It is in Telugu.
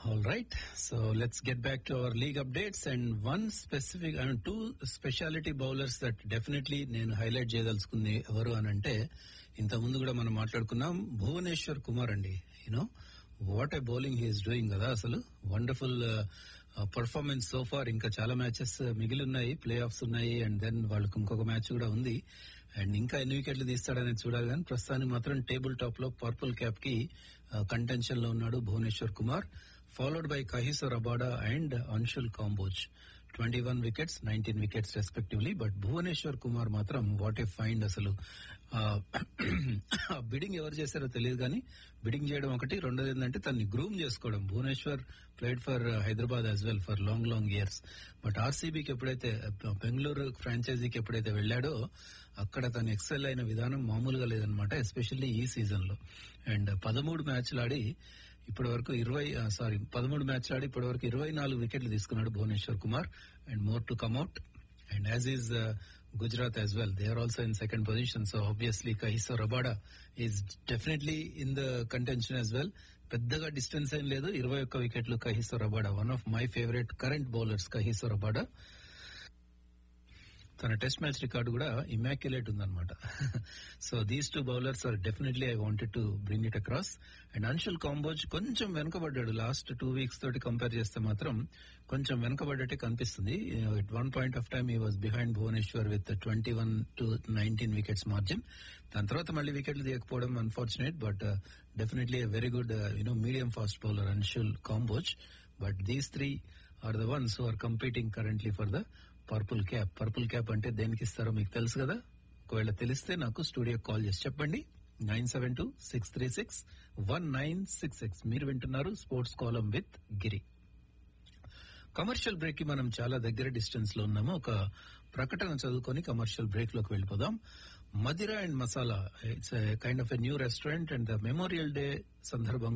All right. So let's get back to our league updates and one specific and two specialty bowlers that definitely నేను హైలైట్ చేయదలుచుకుంది ఎవరు అని అంటే ఇంత ముందు కూడా మనం మాట్లాడుకున్నాం భువనేశ్వర్ కుమార్ అండి you know what a bowling he's doing కదా అసలు వండర్ఫుల్ పర్ఫార్మెన్స్ సో ఫార్ ఇంకా చాలా మ్యాచెస్ మిగిలి ఉన్నాయి ప్లే ఆఫ్స్ ఉన్నాయి అండ్ దెన్ వాళ్ళకి ఇంకొక మ్యాచ్ కూడా ఉంది అండ్ ఇంకా ఎన్ని వికెట్లు తీస్తాడనేది చూడాలి కానీ ప్రస్తుతానికి మాత్రం టేబుల్ టాప్ లో పర్పుల్ క్యాప్ కి కంటెన్షన్ లో ఉన్నాడు Bhuvneshwar Kumar followed by Kagiso Rabada and Anshul Kamboj twenty one wickets nineteen wickets respectively but Bhuvneshwar Kumar మాత్రం వాట్ ఏ ఫైండ్ అసలు బిడింగ్ ఎవరు చేశారో తెలియదు కానీ బిడింగ్ చేయడం ఒకటి రెండోది ఏంటంటే తన్ని గ్రూమ్ చేసుకోవడం Bhuvneshwar played for Hyderabad as well for long long years but ఆర్సీబీకి ఎప్పుడైతే బెంగళూరు ఫ్రాంచైజీకి ఎప్పుడైతే వెళ్ళాడో అక్కడ తను ఎక్సెల్ అయిన విధానం మామూలుగా లేదనమాట ఎస్పెషల్లీ ఈ సీజన్ లో అండ్ పదమూడు మ్యాచ్లు ఆడి ఇప్పటి వరకు ఇరవై సారీ పదమూడు మ్యాచ్లు ఆడి ఇప్పటి వరకు ఇరవై నాలుగు వికెట్లు తీసుకున్నాడు Bhuvneshwar Kumar and more to come at and as is Gujarat as well they are also in second position so obviously Kagiso Rabada is definitely in the contention as well పెద్దగా డిస్టెన్స్ ఏం లేదు ఇరవై ఒక్క వికెట్లు Kagiso Rabada one of my favourite current bowlers Kagiso Rabada తన టెస్ట్ మ్యాచ్ రికార్డు కూడా ఇమాక్యులేట్ ఉందన్నమాట so these two bowlers are definitely I wanted to bring it across and Anshul Kamboj కొంచెం వెనుకబడ్డాడు లాస్ట్ టూ వీక్స్ తోటి కంపేర్ చేస్తే మాత్రం కొంచెం వెనుకబడ్డట్టే కనిపిస్తుంది it one point of time ఈ was behind Bhuvneshwar with twenty one to nineteen wickets margin దాని తర్వాత మళ్ళీ వికెట్లు తీయకపోవడం unfortunate but definitely very good you know medium fast bowler Anshul Kamboj but these three are the ones who are competing currently for the purple cap purple cap అంటే దేనికి ఇస్తారో మీకు తెలుసు కదా ఒకవేళ తెలిస్తే నాకు స్టూడియో కాల్ చేసి చెప్పండి nine seven two six three six one nine six six మీరు వింటున్నారు స్పోర్ట్స్ కాలం విత్ గిరి కమర్షియల్ బ్రేక్ కి మనం చాలా దగ్గర డిస్టెన్స్ లో ఉన్నాము ఒక ప్రకటన చదువుకొని కమర్షియల్ బ్రేక్ లోకి వెళ్ళిపోదాం Madira and masala it's kind of a new restaurant and the memorial day సందర్భంగా